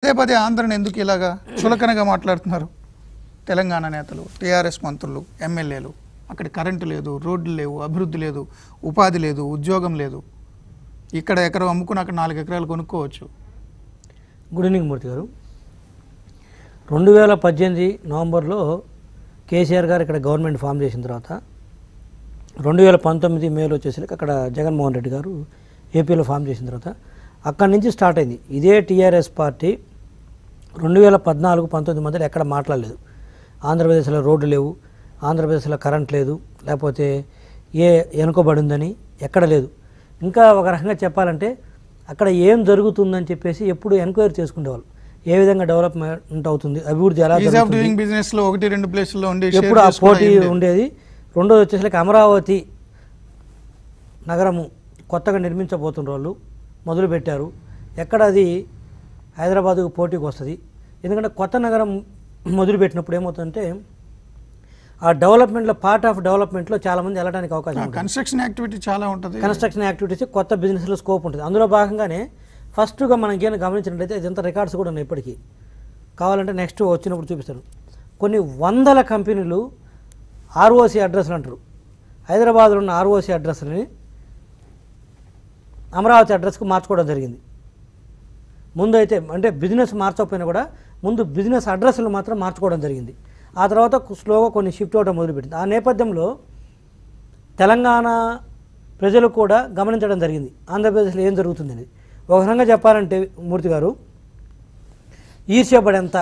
పదే పదే ఆంధ్రని ఎందుకు ఇలాగా చులకనగా మాట్లాడుతున్నారు తెలంగాణ నేతలు టీఆర్ఎస్ మంత్రులు ఎమ్మెల్యేలు అక్కడ కరెంటు లేదు రోడ్లు లేవు అభివృద్ధి లేదు ఉపాధి లేదు ఉద్యోగం లేదు ఇక్కడ ఎకరం అమ్ముకుని అక్కడ నాలుగు ఎకరాలు కొనుక్కోవచ్చు గుడ్ ఈవినింగ్ మూర్తి గారు రెండు వేల పద్దెనిమిది నవంబర్లో కేసీఆర్ గారు ఇక్కడ గవర్నమెంట్ ఫామ్ చేసిన తర్వాత రెండు వేల పంతొమ్మిది మేలో వచ్చేసరికి అక్కడ జగన్మోహన్ రెడ్డి గారు ఏపీలో ఫామ్ చేసిన తర్వాత అక్కడి నుంచి స్టార్ట్ అయింది ఇదే టీఆర్ఎస్ పార్టీ రెండు వేల పద్నాలుగు పంతొమ్మిది మధ్యలో ఎక్కడ మాట్లాడలేదు ఆంధ్రప్రదేశ్లో రోడ్డు లేవు ఆంధ్రప్రదేశ్లో కరెంట్ లేదు లేకపోతే ఏ వెనుకబడి ఉందని ఎక్కడ లేదు ఇంకా ఒక రకంగా చెప్పాలంటే అక్కడ ఏం జరుగుతుందని చెప్పేసి ఎప్పుడు ఎంక్వైరీ చేసుకునేవాళ్ళు ఏ విధంగా డెవలప్మెంట్ అవుతుంది అభివృద్ధి ఎలా ఈజ్ ఆఫ్ జరుగుతుంది డూయింగ్ బిజినెస్ లో ఒకటి రెండు ప్లేసుల్లో ఉండి share ఎప్పుడు ఆ చేసుకోవడం పోటీ ఏం లేదు. ఉండేది రెండోది వచ్చేసరికి అమరావతి నగరము కొత్తగా నిర్మించబోతున్న వాళ్ళు మొదలుపెట్టారు ఎక్కడ అది హైదరాబాదుకు పోటీకి వస్తుంది ఎందుకంటే కొత్త నగరం మొదలుపెట్టినప్పుడు ఏమవుతుందంటే ఆ డెవలప్మెంట్లో పార్ట్ ఆఫ్ డెవలప్మెంట్లో చాలామంది వెళ్ళడానికి అవకాశం ఉంటుంది కన్స్ట్రక్షన్ యాక్టివిటీ చాలా ఉంటుంది కన్స్ట్రక్షన్ యాక్టివిటీస్ కొత్త బిజినెస్లో స్కోప్ ఉంటుంది అందులో భాగంగానే ఫస్ట్గా మనం ఏమైనా గమనించినట్లయితే ఇదంతా రికార్డ్స్ కూడా ఉన్నాయి ఇప్పటికీ కావాలంటే నెక్స్ట్ వచ్చినప్పుడు చూపిస్తాను కొన్ని వందల కంపెనీలు ఆర్ఓసి అడ్రస్లు అంటారు హైదరాబాద్లో ఉన్న ఆర్ఓసి అడ్రస్ని అమరావతి అడ్రస్కి మార్చుకోవడం జరిగింది ముందు అయితే అంటే బిజినెస్ మార్చకపోయినా కూడా ముందు బిజినెస్ అడ్రస్లు మాత్రం మార్చుకోవడం జరిగింది ఆ తర్వాత స్లోగా కొన్ని షిఫ్ట్ అవ్వడం మొదలుపెట్టింది ఆ నేపథ్యంలో తెలంగాణ ప్రజలు కూడా గమనించడం జరిగింది ఆంధ్రప్రదేశ్లో ఏం జరుగుతుంది అనేది ఒక రకంగా చెప్పాలంటే మూర్తి గారు ఈర్ష్యపడేంత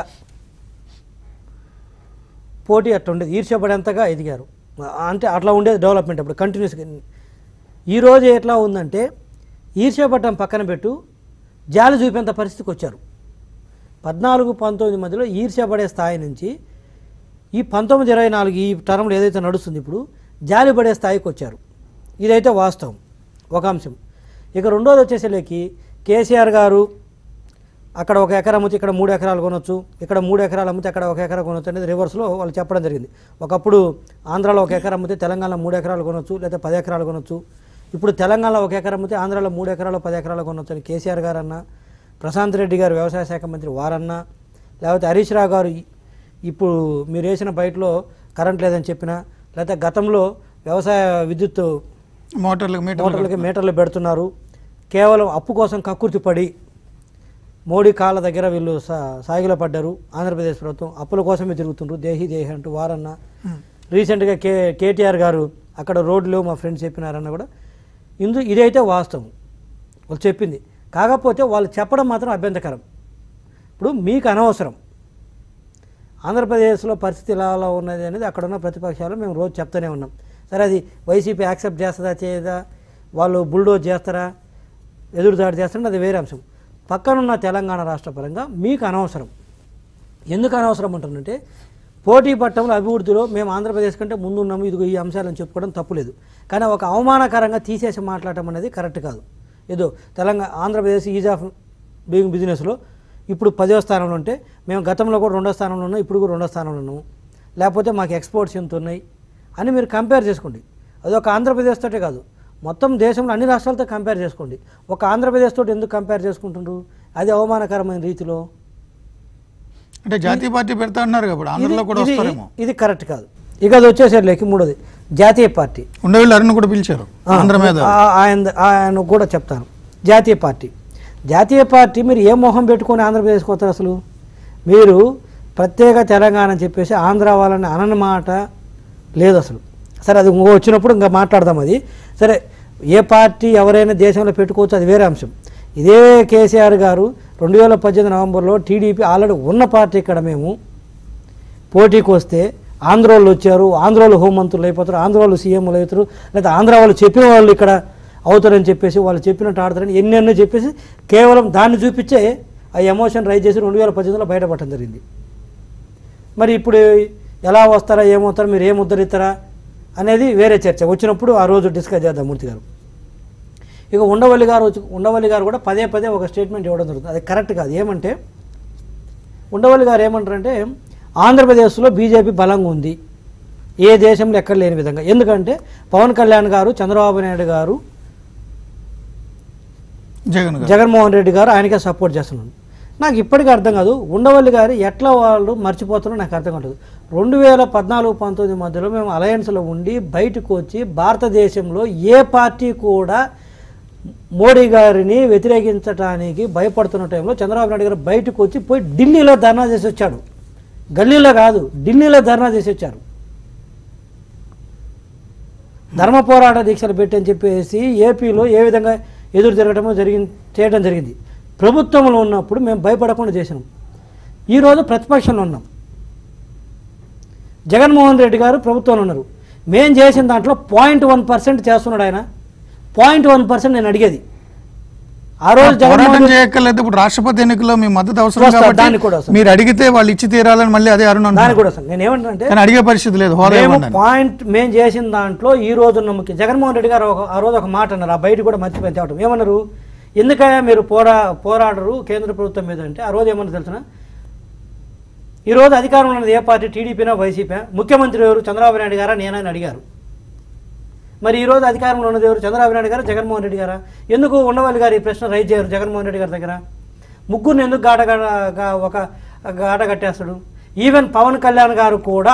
పోటీ అట్లా ఉండేది ఈర్ష్యపడేంతగా ఎదిగారు అంటే అట్లా ఉండేది డెవలప్మెంట్ అప్పుడు కంటిన్యూస్గా ఈరోజు ఎట్లా ఉందంటే ఈర్ష్యపడటం పక్కన పెట్టు జాలి చూపేంత పరిస్థితికి వచ్చారు పద్నాలుగు పంతొమ్మిది మధ్యలో ఈర్ష్యపడే స్థాయి నుంచి ఈ పంతొమ్మిది ఇరవై నాలుగు ఈ టర్మ్లో ఏదైతే నడుస్తుంది ఇప్పుడు జాలి పడే స్థాయికి వచ్చారు ఇదైతే వాస్తవం ఒక అంశం ఇక రెండోది వచ్చేసరికి కేసీఆర్ గారు అక్కడ ఒక ఎకరా అమ్మితే ఇక్కడ మూడు ఎకరాలు కొనొచ్చు ఇక్కడ మూడు ఎకరాలు అమ్మితే అక్కడ ఒక ఎకరా కొనొచ్చు అనేది రివర్స్లో వాళ్ళు చెప్పడం జరిగింది ఒకప్పుడు ఆంధ్రాలో ఒక ఎకరా అమ్మితే తెలంగాణలో మూడు ఎకరాలు కొనొచ్చు లేదా పది ఎకరాలు కొనొచ్చు ఇప్పుడు తెలంగాణలో ఒక ఎకరా అమ్మితే ఆంధ్రాలో మూడు ఎకరాలు పది ఎకరాలు కొనొచ్చు అని కేసీఆర్ గారు అన్నా ప్రశాంత్ రెడ్డి గారు వ్యవసాయ శాఖ మంత్రి వారన్నా లేకపోతే హరీష్ రావు గారు ఈ- ఇప్పుడు మీరు వేసిన బయటలో కరెంట్ లేదని చెప్పినా లేకపోతే గతంలో వ్యవసాయ విద్యుత్ మోటార్లకు మీటర్లు మోటార్లకి మీటర్లు పెడుతున్నారు కేవలం అప్పు కోసం కక్కుర్తి పడి మోడీ కాళ్ళ దగ్గర వీళ్ళు సా సాగిలో పడ్డారు ఆంధ్రప్రదేశ్ ప్రభుత్వం అప్పుల కోసమే తిరుగుతుండ్రు దేహి దేహి అంటూ వారన్నా రీసెంట్గా కే కేటీఆర్ గారు అక్కడ రోడ్లు మా ఫ్రెండ్స్ చెప్పినారన్న కూడా ఇందు ఇదైతే వాస్తవం వాళ్ళు చెప్పింది కాకపోతే వాళ్ళు చెప్పడం మాత్రం అభ్యంతరకరం ఇప్పుడు మీకు అనవసరం ఆంధ్రప్రదేశ్లో పరిస్థితి ఎలా ఎలా ఉన్నది అనేది అక్కడ ఉన్న ప్రతిపక్షాలు మేము రోజు చెప్తూనే ఉన్నాం సరే అది వైసీపీ యాక్సెప్ట్ చేస్తుందా చేయదా వాళ్ళు బుల్డోజ్ చేస్తారా ఎదురుదాడి చేస్తారా అది వేరే అంశం పక్కనున్న తెలంగాణ రాష్ట్ర పరంగా మీకు అనవసరం ఎందుకు అనవసరం అంటున్నంటే పోటీ పట్టంలో అభివృద్ధిలో మేము ఆంధ్రప్రదేశ్ కంటే ముందు ఉన్నాము ఇదిగో ఈ అంశాలను చెప్పుకోవడం తప్పులేదు కానీ ఒక అవమానకరంగా తీసేసి మాట్లాడటం అనేది కరెక్ట్ కాదు ఏదో Telangana Andhra Pradesh ease of doing బిజినెస్లో ఇప్పుడు పదో స్థానంలో ఉంటే మేము గతంలో కూడా రెండో స్థానంలో ఉన్నాం ఇప్పుడు కూడా రెండో స్థానంలో ఉన్నాము లేకపోతే మాకు ఎక్స్పోర్ట్స్ ఎంత ఉన్నాయి అని మీరు కంపేర్ చేసుకోండి అది ఒక ఆంధ్రప్రదేశ్ తోటే కాదు మొత్తం దేశంలో అన్ని రాష్ట్రాలతో కంపేర్ చేసుకోండి ఒక ఆంధ్రప్రదేశ్ తోటి ఎందుకు కంపేర్ చేసుకుంటుండ్రు అది అవమానకరమైన రీతిలో అంటే జాతీయ పార్టీ పెడతా ఉన్నారు కాబట్టి ఆంధ్రలో కూడా ఇది- వస్తారేమో ఇది కరెక్ట్ కాదు ఇక అది వచ్చేసరికి మూడోది జాతీయ పార్టీ ఉండేవాళ్ళు అరుణ్ కూడా పిలిచారు ఆంధ్ర మీద ఆ- ఆయన ఆయన కూడా చెప్తాను జాతీయ పార్టీ జాతీయ పార్టీ మీరు ఏ మొహం పెట్టుకొని ఆంధ్రప్రదేశ్కి వస్తారు అసలు మీరు ప్రత్యేక తెలంగాణ అని చెప్పేసి ఆంధ్ర వాళ్ళని అనన్నమాట లేదు అసలు సరే అది ఇంకో వచ్చినప్పుడు ఇంకా మాట్లాడదాం అది సరే ఏ పార్టీ ఎవరైనా దేశంలో పెట్టుకోవచ్చు అది వేరే అంశం ఇదే కేసీఆర్ గారు రెండు వేల పద్దెనిమిది నవంబర్లో టీడీపీ ఆల్రెడీ ఉన్న పార్టీ ఇక్కడ మేము పోటీకి వస్తే ఆంధ్రోళ్ళు వచ్చారు ఆంధ్రోళ్ళు హోంమంత్రులు అయిపోతారు ఆంధ్రోళ్ళు సీఎంలు అవుతారు లేదా ఆంధ్ర వాళ్ళు చెప్పిన వాళ్ళు ఇక్కడ అవుతారని చెప్పేసి వాళ్ళు చెప్పినట్టు ఆడతారని ఎన్నెన్నో చెప్పేసి కేవలం దాన్ని చూపించే ఆ ఎమోషన్ రైజ్ చేసి రెండు వేల పద్దెనిమిదిలో బయటపడటం జరిగింది మరి ఇప్పుడు ఎలా వస్తారా ఏమవుతారా మీరు ఏం ఉద్ధరిస్తారా అనేది వేరే చర్చ వచ్చినప్పుడు ఆ రోజు డిస్కస్ చేద్దాం మూర్తి గారు ఇక ఉండవల్లి గారు వచ్చి ఉండవల్లి గారు కూడా పదే పదే ఒక స్టేట్మెంట్ ఇవ్వడం జరుగుతుంది అది కరెక్ట్ కాదు ఏమంటే ఉండవల్లి గారు ఏమంటారంటే ఆంధ్రప్రదేశ్లో బీజేపీ బలంగా ఉంది ఏ దేశంలో ఎక్కడ లేని విధంగా ఎందుకంటే పవన్ కళ్యాణ్ గారు చంద్రబాబు నాయుడు గారు జగన్ గారు జగన్మోహన్ రెడ్డి గారు ఆయనకే సపోర్ట్ చేస్తున్నారు నాకు ఇప్పటికీ అర్థం కాదు ఉండవల్లి గారు ఎట్లా వాళ్ళు మర్చిపోతున్నారో నాకు అర్థం కాదు రెండు వేల పద్నాలుగు పంతొమ్మిది మధ్యలో మేము అలయన్స్లో ఉండి బయటకు వచ్చి భారతదేశంలో ఏ పార్టీ కూడా మోడీ గారిని వ్యతిరేకించడానికి భయపడుతున్న టైంలో చంద్రబాబు నాయుడు గారు బయటకు వచ్చి పోయి ఢిల్లీలో ధర్నా చేసి వచ్చాడు గల్లీలో కాదు ఢిల్లీలో ధర్నా చేసి వచ్చారు ధర్మ పోరాట దీక్షలు పెట్టని చెప్పేసి ఏపీలో ఏ విధంగా ఎదురు తిరగటమో జరిగి చేయడం జరిగింది ప్రభుత్వంలో ఉన్నప్పుడు మేము భయపడకుండా చేసినాం ఈరోజు ప్రతిపక్షంలో ఉన్నాం జగన్మోహన్ రెడ్డి గారు ప్రభుత్వంలో ఉన్నారు మేం చేసిన దాంట్లో పాయింట్ వన్ పర్సెంట్ చేస్తున్నాడు ఆయన పాయింట్ వన్ పర్సెంట్ నేను అడిగేది ఆ రోజు పోరాటం జగన్మోహన్ రెడ్డి చేయక్కర్లేదు ఇప్పుడు రాష్ట్రపతి ఎన్నికల్లో మీ మద్దతు అవసరం వస్తా, దానికి కాబట్టి కూడా వస్తా. మీరు అడిగితే వాళ్ళు ఇచ్చి తీరాలని మళ్ళీ అదే అరుణ్ దానికి అంటున్నారు. కూడా వస్తాను నేను ఏమంటానంటే కానీ అడిగే పరిస్థితి లేదు హోదా మేము ఇవ్వండి అని. పాయింట్ మేము చేసిన దాంట్లో ఈ రోజు నమ్మకి జగన్మోహన్ రెడ్డి గారు ఒక ఆ రోజు ఒక మాట అన్నారు ఆ బయట కూడా మర్చిపోయి తేవటం ఏమన్నారు ఎందుకయ్యా మీరు పోరా పోరాడరు కేంద్ర ప్రభుత్వం మీద అంటే ఆ రోజు ఏమన్నా తెలిసిన ఈ రోజు అధికారంలో ఉన్నది ఏ పార్టీ టీడీపీనా వైసీపీ ముఖ్యమంత్రి ఎవరు చంద్రబాబు నాయుడు గారా నేనని అడిగారు మరి ఈ రోజు అధికారంలో ఉన్నది ఎవరు చంద్రబాబు నాయుడు గారా జగన్మోహన్ రెడ్డి గారా ఎందుకు ఉండవల్లి గారు ఈ ప్రశ్న రైజ్ చేయరు జగన్మోహన్ రెడ్డి గారి దగ్గర ముగ్గురిని ఎందుకు గాట గా- గా- ఒక గాట కట్టేస్తాడు ఈవెన్ పవన్ కళ్యాణ్ గారు కూడా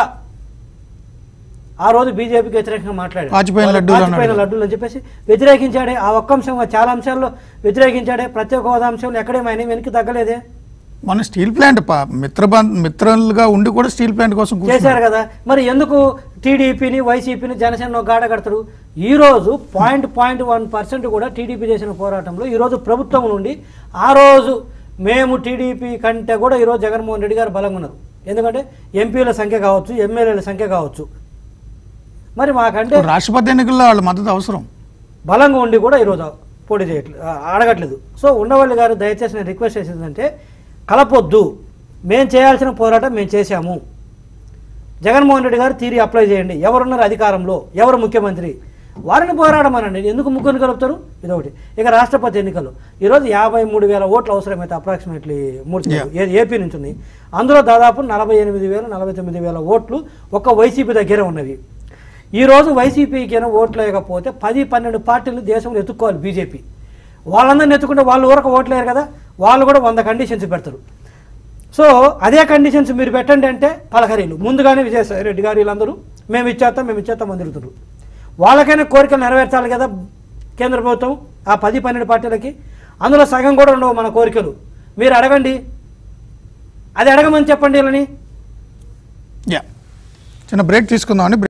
ఆ రోజు బీజేపీకి వ్యతిరేకంగా మాట్లాడాడు పాచిపోయిన వాళ్ళు లడ్డూలు పాచిపోయిన అన్నాడు. లడ్డూలు అని చెప్పేసి వ్యతిరేకించాడే ఆ ఒక్క అంశం చాలా అంశాల్లో వ్యతిరేకించాడే ప్రత్యేక హోదా అంశంలో ఎక్కడేమైనా వెనక్కి తగ్గలేదే మన స్టీల్ ప్లాంట్ ప- మిత్ర బం- మిత్రులుగా ఉండి కూడా స్టీల్ ప్లాంట్ కోసం చేశారు కూర్చున్నారు. కదా మరి ఎందుకు టీడీపీని వైసీపీని జనసేన గాడ కడతారు ఈ రోజు పాయింట్ పాయింట్ వన్ పర్సెంట్ కూడా టీడీపీ చేసిన పోరాటంలో ఈ రోజు ప్రభుత్వం నుండి ఆ రోజు మేము టీడీపీ కంటే కూడా ఈరోజు జగన్మోహన్ రెడ్డి గారు బలంగా ఉన్నారు ఎందుకంటే ఎంపీల సంఖ్య కావచ్చు ఎమ్మెల్యేల సంఖ్య కావచ్చు మరి మాకంటే ఇప్పుడు రాష్ట్రపతి ఎన్నికల్లో వాళ్ళ మద్దతు అవసరం బలంగా ఉండి కూడా ఈరోజు పోటీ చేయట్లేదు ఆ, అడగట్లేదు సో ఉండవల్లి గారు దయచేసి నేను రిక్వెస్ట్ చేసిందంటే కలపొద్దు మేము చేయాల్సిన పోరాటం మేము చేశాము జగన్మోహన్ రెడ్డి గారు తీరి అప్లై చేయండి ఎవరున్నారు అధికారంలో ఎవరు ముఖ్యమంత్రి వారిని పోరాడమనండి ఎందుకు ముగ్గురిని కలుపుతారు ఇదొకటి ఇక రాష్ట్రపతి ఎన్నికలు ఈరోజు యాభై మూడు వేల ఓట్లు అవసరమైతే అప్రాక్సిమేట్లీ మూడు Yeah. ఏ- ఏపీ నుంచి ఉంది అందులో దాదాపు నలభై ఎనిమిది వేల నలభై తొమ్మిది వేల ఓట్లు ఒక్క వైసీపీ దగ్గర ఉన్నవి ఈ రోజు వైసీపీకి ఓట్లు లేకపోతే పది పన్నెండు పార్టీలు దేశంలో ఎత్తుక్కోవాలి బీజేపీ వాళ్ళందరిని ఎత్తుకుంటే వాళ్ళు ఊరక ఓట్లేరు కదా వాళ్ళు కూడా వంద కండిషన్స్ పెడతారు సో అదే కండిషన్స్ మీరు పెట్టండి అంటే పలకరీలు ముందుగానే విజయసాయి రెడ్డి గారు వీళ్ళందరూ మేము ఇచ్చేస్తాం మేము ఇచ్చేస్తాం అని తిరుగుతున్నారు వాళ్ళకైనా కోరికలు నెరవేర్చాలి కదా కేంద్ర ప్రభుత్వం ఆ పది పన్నెండు పార్టీలకి అందులో సగం కూడా ఉండవు మన కోరికలు మీరు అడగండి అది అడగమని చెప్పండి వీళ్ళని యా చిన్న బ్రేక్ తీసుకుందామని